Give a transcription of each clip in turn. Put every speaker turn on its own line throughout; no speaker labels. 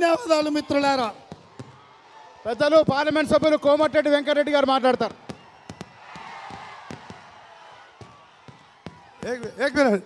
ధన్యవాదాలు మిత్రులారా
పెద్దలు పార్లమెంట్ సభ్యులు కోమటిరెడ్డి వెంకటరెడ్డి గారు మాట్లాడతారు
ఏక్ ఏక్ మినిట్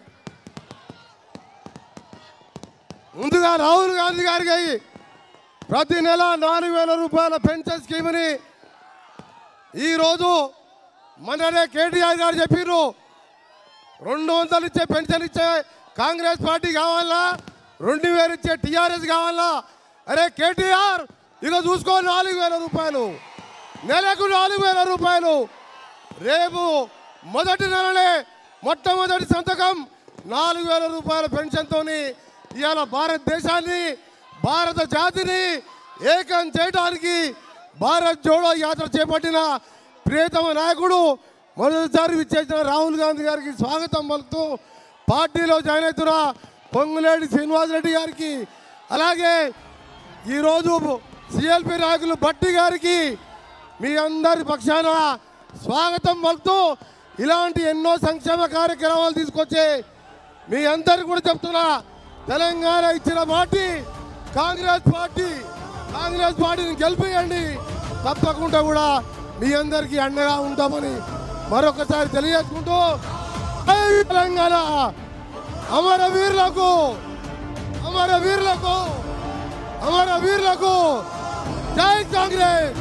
ముందుగా రాహుల్ గాంధీ గారికి ప్రతి నెల నాలుగు వేల రూపాయల పెన్షన్ స్కీమ్ని ఈరోజు మననే కేటీఆర్ గారు చెప్పిర్రు రెండు వందలు ఇచ్చే పెన్షన్ ఇచ్చే కాంగ్రెస్ పార్టీ కావాలా రెండు వేలు ఇచ్చే టీఆర్ఎస్ కావాలా అరే కేటీఆర్ ఇక చూసుకో నాలుగు వేల రూపాయలు నెలకు నాలుగు వేల రూపాయలు రేపు మొదటి నెలనే మొట్టమొదటి సంతకం నాలుగు వేల రూపాయల పెన్షన్తోని ఇవాళ భారతదేశాన్ని భారత జాతిని ఏకం చేయడానికి భారత్ జోడో యాత్ర చేపట్టిన ప్రియతమ నాయకుడు మొదటిసారి విచ్చేసిన రాహుల్ గాంధీ గారికి స్వాగతం పలుకుతూ పార్టీలో జాయిన్ అవుతున్న పొంగులేటి శ్రీనివాసరెడ్డి గారికి అలాగే ఈరోజు సిఎల్పి నాయకులు భట్టి గారికి మీ అందరి పక్షాన స్వాగతం పలుకుతూ ఇలాంటి ఎన్నో సంక్షేమ కార్యక్రమాలు తీసుకొచ్చే మీ అందరికి కూడా చెప్తున్నా తెలంగాణ ఇచ్చిన పార్టీ కాంగ్రెస్ పార్టీ కాంగ్రెస్ పార్టీని గెలిపియండి తప్పకుండా కూడా మీ అందరికీ అండగా ఉంటామని మరొకసారి తెలియజేసుకుంటూ జై తెలంగాణ అమర వీరులకు అమర వీరులకు అమర వీరులకు జై కాంగ్రెస్